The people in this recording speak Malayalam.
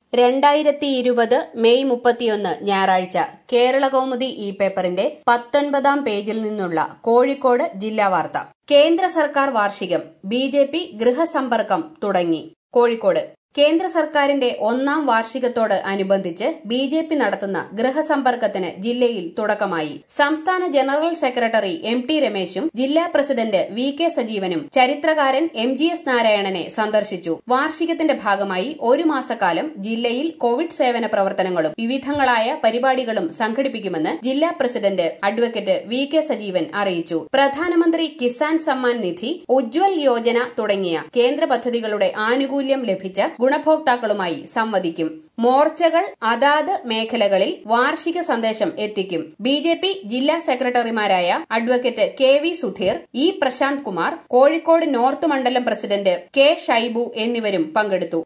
രണ്ടായിരത്തി ഇരുപത് മെയ് മുപ്പത്തിയൊന്ന് ഞായറാഴ്ച കേരളകൗമുദി ഈ പേപ്പറിന്റെ പത്തൊൻപതാം പേജിൽ നിന്നുള്ള കോഴിക്കോട് ജില്ലാ വാർത്ത കേന്ദ്ര സർക്കാർ വാർഷികം ബി ജെ പി ഗൃഹസമ്പർക്കം തുടങ്ങി കോഴിക്കോട് കേന്ദ്ര സർക്കാരിന്റെ ഒന്നാം വാർഷികത്തോട് അനുബന്ധിച്ച് ബി ജെ പി നടത്തുന്ന ഗൃഹസമ്പർക്കത്തിന് ജില്ലയിൽ തുടക്കമായി സംസ്ഥാന ജനറൽ സെക്രട്ടറി എം ടി രമേശും ജില്ലാ പ്രസിഡന്റ് വി കെ സജീവനും ചരിത്രകാരൻ എം ജി എസ് നാരായണനെ സന്ദർശിച്ചു വാർഷികത്തിന്റെ ഭാഗമായി ഒരു മാസക്കാലം ജില്ലയിൽ കോവിഡ് സേവന പ്രവർത്തനങ്ങളും വിവിധങ്ങളായ പരിപാടികളും സംഘടിപ്പിക്കുമെന്ന് ജില്ലാ president advocate V K Sajeevan അറിയിച്ചു പ്രധാനമന്ത്രി കിസാൻ സമ്മാൻ നിധി ഉജ്വൽ യോജന തുടങ്ങിയ കേന്ദ്ര പദ്ധതികളുടെ ആനുകൂല്യം ലഭിച്ച ഗുണഭോക്താക്കളുമായി സംവദിക്കും മോർച്ചകൾ അതാത് മേഖലകളിൽ വാർഷിക സന്ദേശം എത്തിക്കും ബി ജെ പി ജില്ലാ സെക്രട്ടറിമാരായ advocate K V Sudheer E Prasanth Kumar Kozhikode north മണ്ഡലം പ്രസിഡന്റ് കെ ഷൈബു എന്നിവരും പങ്കെടുത്തു